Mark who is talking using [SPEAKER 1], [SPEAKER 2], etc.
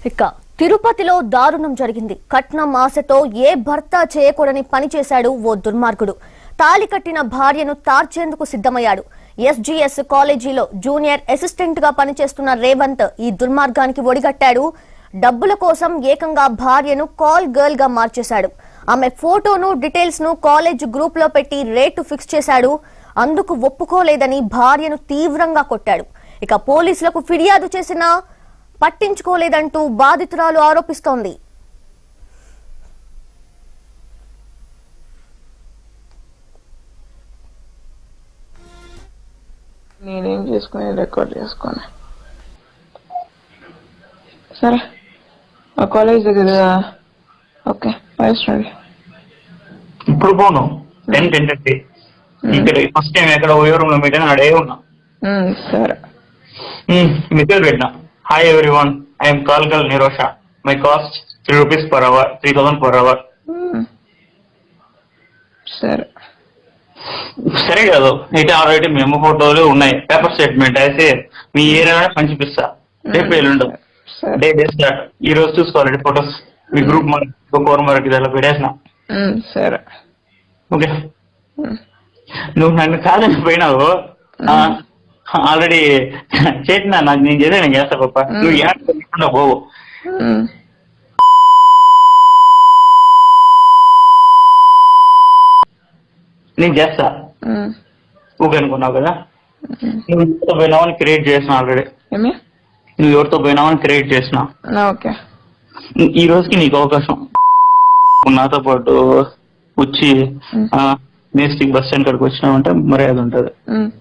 [SPEAKER 1] ఇక తిరుపతిలో దారుణం జరిగింది కట్నం ఆశతో ఏ భర్త చేయకూడని పని చేశాడు ఓ దుర్మార్గుడు తాళి కట్టిన భార్యను తార్చేందుకు సిద్ధమయ్యాడు ఎస్జీఎస్ కాలేజీలో జూనియర్ అసిస్టెంట్ గా పనిచేస్తున్న రేవంత్ ఈ దుర్మార్గానికి ఒడిగట్టాడు డబ్బుల కోసం ఏకంగా భార్యను కాల్ గర్ల్ గా మార్చేశాడు ఆమె ఫోటోను డీటెయిల్స్ ను కాలేజ్ గ్రూప్ లో పెట్టి రేటు ఫిక్స్ చేశాడు అందుకు ఒప్పుకోలేదని భార్యను తీవ్రంగా కొట్టాడు ఇక పోలీసులకు ఫిర్యాదు చేసినా పట్టించుకోలేదంటూ బాధితురాలు ఆరోపిస్తోంది
[SPEAKER 2] నేనేం చేసుకుని రికార్డ్ చేసుకొని సరే ఆ కాలేజ్ దగ్గర ఓకే ఫైవ్ స్టార్
[SPEAKER 3] ఇప్పుడు పోను టెన్ టెన్ థర్టీ ఇక్కడ ఫస్ట్ టైం ఎక్కడ ఓయో రూమ్ లో మీట్ అయినా అడే ఉన్నా
[SPEAKER 2] సరే
[SPEAKER 3] మెసేజ్ పెట్టినా hi every one I'm call girl Nirosha my cost three rupees per hour three thousand per hour
[SPEAKER 2] hmm. సరే
[SPEAKER 3] సరే కాదు అయితే ఆల్రెడీ మేము ఫోటోలు ఉన్నాయి పేపర్ స్టేట్మెంట్ అయితే మీ ఏరియాలోనే పంచిపిస్తా రేపు ఎల్లుండు
[SPEAKER 2] సరే
[SPEAKER 3] డే డే స్టార్ట్ ఈ రోజు చూసుకోవాలి ఫోటోస్ మీ గ్రూప్ మరి ఫోర్ మరొక ఇలా పెట్టేసిన
[SPEAKER 2] మ్మ్. సరే
[SPEAKER 3] ఓకే
[SPEAKER 2] మ్మ్.
[SPEAKER 3] నువ్వు నన్ను కాదని పోయినావు ఆల్రెడీ చేసిన నాకు నేను చేసే నేను చేస్తా గొప్ప నువ్వు ఏమన్నా పోవు
[SPEAKER 2] మ్మ్.
[SPEAKER 3] నేను చేస్తా
[SPEAKER 2] మ్మ్.
[SPEAKER 3] ఊకే అనుకున్నావు కదా
[SPEAKER 2] మ్మ్.
[SPEAKER 3] నువ్వు ఎవరితో పోయినావని క్రియేట్ చేసిన ఆల్రెడీ
[SPEAKER 2] ఏమి
[SPEAKER 3] నువ్వు ఎవరితో పోయినావని క్రియేట్ చేసిన
[SPEAKER 2] నా ఓకే
[SPEAKER 3] ఈ రోజుకి నీకు అవకాశం నాతో పాటు వచ్చి
[SPEAKER 2] మ్మ్.
[SPEAKER 3] మేస్టిక్ బస్ స్టాండ్ కాడికి వచ్చినావంటే మర్యాద ఉంటది
[SPEAKER 2] మ్మ్.